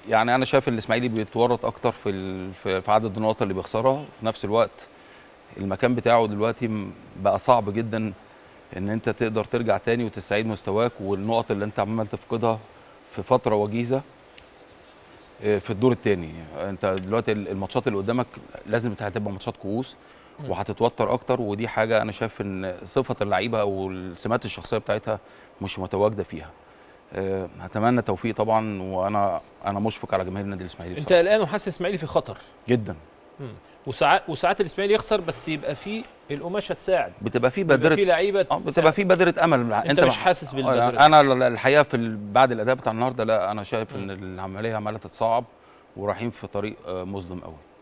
يعني انا شايف ان الاسماعيلي بيتورط اكتر في ال- في في عدد النقط اللي بيخسرها في نفس الوقت المكان بتاعه دلوقتي م- بقى صعب جدا ان انت تقدر ترجع تاني وتستعيد مستواك والنقط اللي انت عمال تفقدها في فتره وجيزه آه، في الدور الثاني انت دلوقتي ال- الماتشات اللي قدامك لازم هتبقى ماتشات كؤوس وهتتوتر اكتر ودي حاجه انا شايف ان صفه اللعيبه او السمات الشخصيه بتاعتها مش متواجده فيها آه، هتمنى توفيق طبعا وانا انا مشفق على جماهير النادي الاسماعيلي انت بصراحة. قلقان وحاسس الاسماعيلي في خطر جدا وساعات وساعات الاسماعيلي يخسر بس يبقى في القماشه تساعد بتبقى في بيبقى بادره في لعيبه آه، بتبقى تساعد. في بادره امل انت مش مع- حاسس آه، بالبادرة يعني انا ال- الحقيقه في ال- بعد الاداء بتاع النهارده لا انا شايف ان العمليه عماله تتصعب ورايحين في طريق آه، مظلم قوي